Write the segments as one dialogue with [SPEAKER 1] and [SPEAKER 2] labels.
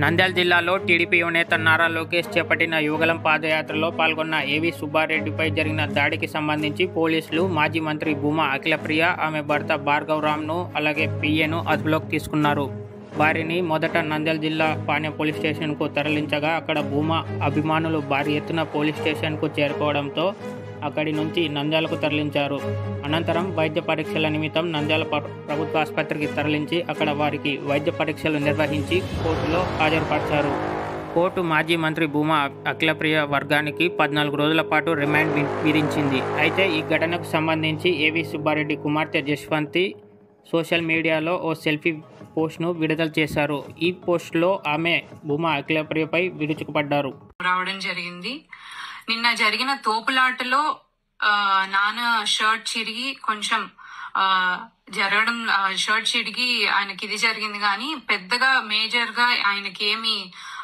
[SPEAKER 1] నంద్యాల జిల్లాలో టీడీపీ యువనేత నారా లోకేష్ చేపట్టిన యువగలం పాదయాత్రలో పాల్గొన్న ఏవి సుబ్బారెడ్డిపై జరిగిన దాడికి సంబంధించి పోలీసులు మాజీ మంత్రి భూమా అఖిలప్రియ ఆమె భర్త భార్గవ్ రామ్ను అలాగే పిఏను అదుపులోకి తీసుకున్నారు వారిని మొదట నంద్యాల జిల్లా పాణ్య పోలీస్ స్టేషన్కు తరలించగా అక్కడ భూమా అభిమానులు భారీ ఎత్తున పోలీస్ స్టేషన్కు చేరుకోవడంతో అక్కడి నుంచి నంద్యాలకు తరలించారు అనంతరం వైద్య పరీక్షల నిమిత్తం నంద్యాల ప్ర- ప్రభుత్వ ఆసుపత్రికి తరలించి అక్కడ వారికి వైద్య పరీక్షలు నిర్వహించి కోర్టులో హాజరుపరిచారు కోర్టు మాజీ మంత్రి భూమా అఖిలప్రియ వర్గానికి పద్నాలుగు రోజుల పాటు రిమాండ్ వి- విధించింది అయితే ఈ ఘటనకు సంబంధించి ఏవి సుబ్బారెడ్డి కుమార్తె జశ్వంతి సోషల్ మీడియాలో ఓ సెల్ఫీ పోస్ట్ను విడుదల చేశారు ఈ పోస్ట్లో ఆమె భూమా అఖిలప్రియపై విరుచుకుపడ్డారు
[SPEAKER 2] రావడం జరిగింది నిన్న జరిగిన తోపులాటలో ఆ, నాన్న షర్ట్ చిరిగి కొంచెం ఆ, జరగడం ఆ, షర్ట్ చిరిగి ఆయనకి ఇది జరిగింది కానీ పెద్దగా మేజర్ గా ఆయనకి ఏమి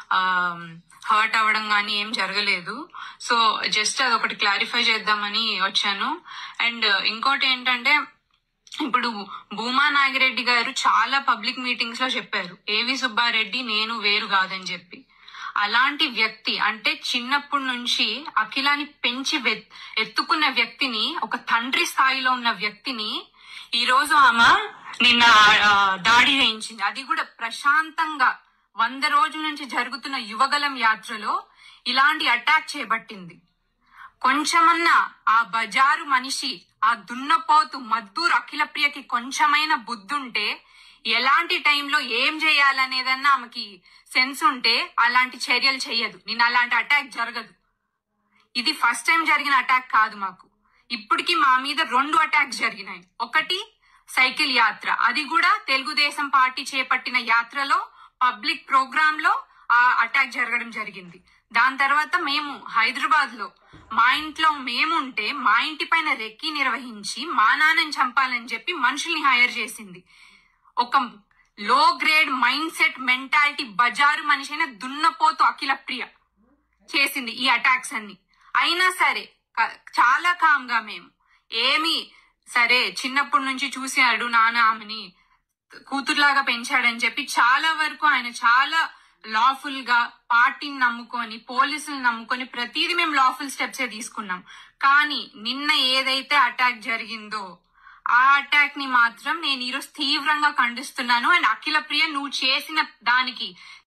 [SPEAKER 2] హర్ట్ అవ్వడం కానీ ఏం జరగలేదు సో జస్ట్ అదొకటి క్లారిఫై చేద్దామని వచ్చాను అండ్ ఇంకోటి ఏంటంటే ఇప్పుడు భూమా నాగిరెడ్డి గారు చాలా పబ్లిక్ మీటింగ్స్ లో చెప్పారు ఏవి సుబ్బారెడ్డి నేను వేరు కాదని చెప్పి అలాంటి వ్యక్తి అంటే చిన్నప్పటి నుంచి అఖిలాని పెంచి వె- ఎత్తుకున్న వ్యక్తిని ఒక తండ్రి స్థాయిలో ఉన్న వ్యక్తిని ఈ రోజు ఆమె నిన్న ఆ, దాడి చేయించింది అది కూడా ప్రశాంతంగా వంద రోజుల నుంచి జరుగుతున్న యువగలం యాత్రలో ఇలాంటి అటాక్ చేయబట్టింది కొంచెమన్నా ఆ బజారు మనిషి ఆ దున్నపోతు మద్దూరు అఖిలప్రియకి కొంచెమైన బుద్ధుంటే ఎలాంటి టైంలో ఏం చేయాలనేదన్నా ఆమెకి సెన్స్ ఉంటే అలాంటి చర్యలు చెయ్యదు నేను అలాంటి అటాక్ జరగదు ఇది ఫస్ట్ టైం జరిగిన అటాక్ కాదు మాకు ఇప్పటికి మా మీద రెండు అటాక్స్ జరిగినాయి ఒకటి సైకిల్ యాత్ర అది కూడా తెలుగుదేశం పార్టీ చేపట్టిన యాత్రలో పబ్లిక్ ప్రోగ్రామ్ లో ఆ అటాక్ జరగడం జరిగింది దాని తర్వాత మేము హైదరాబాద్ లో మా ఇంట్లో మేముంటే మా ఇంటి పైన రెక్కి నిర్వహించి మా నాన్నని చంపాలని చెప్పి మనుషుల్ని హైర్ చేసింది ఒక లో గ్రేడ్ మైండ్ సెట్ మెంటాలిటీ బజారు మనిషి అయిన దున్నపోతు అఖిల ప్రియ చేసింది ఈ అటాక్స్ అన్ని అయినా సరే క- చాలా కామ్ గా మేము ఏమి సరే చిన్నప్పటి నుంచి చూసాడు నాన్న ఆమెని కూతురులాగా పెంచాడని చెప్పి చాలా వరకు ఆయన చాలా లాఫుల్ గా పార్టీని నమ్ముకొని పోలీసులు నమ్ముకొని ప్రతిదీ మేము లాఫుల్ స్టెప్సే తీసుకున్నాం కానీ నిన్న ఏదైతే అటాక్ జరిగిందో ఆ అటాక్ ని మాత్రం నేను ఈరోజు తీవ్రంగా ఖండిస్తున్నాను అండ్ అఖిల ప్రియ నువ్వు చేసిన దానికి